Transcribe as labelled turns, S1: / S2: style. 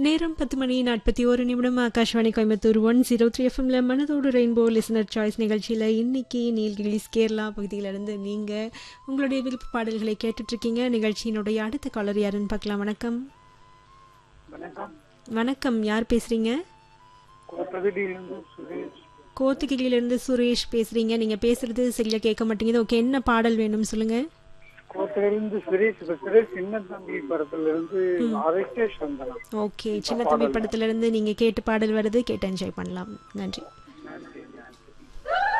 S1: நேரம் பத்து மணி நாற்பத்தி ஒரு நிமிடம் Akashvani Coimbatore one zero three எஃப்எம்ல மனதோடு ரெயின்போ லிசனர் சாய்ஸ் நிகழ்ச்சியில் இன்னைக்கு நீல்கிரிஸ் கேரளா பகுதியிலிருந்து நீங்கள் உங்களுடைய விருப்ப பாடல்களை கேட்டுட்ருக்கீங்க நிகழ்ச்சியினுடைய அடுத்த காலர் யாருன்னு பார்க்கலாம் வணக்கம்
S2: வணக்கம்
S1: வணக்கம் யார் பேசுகிறீங்க
S2: கோத்தகிரியிலிருந்து சுரேஷ்
S1: கோத்தகிரியிலேருந்து சுரேஷ் பேசுகிறீங்க நீங்கள் பேசுகிறது சரியாக கேட்க மாட்டேங்குது ஓகே என்ன பாடல் வேணும் சொல்லுங்கள்
S2: கோத்தகிரிலிருந்து சுரேஷ் பேசுறேன் சின்ன தம்பி படத்துல இருந்து ஆரோக்கிய சந்தனம்
S1: ஓகே சின்ன தம்பி படத்துலேருந்து நீங்கள் கேட்டு பாடல் வருது கேட்டு என்ஜாய் பண்ணலாம் நன்றி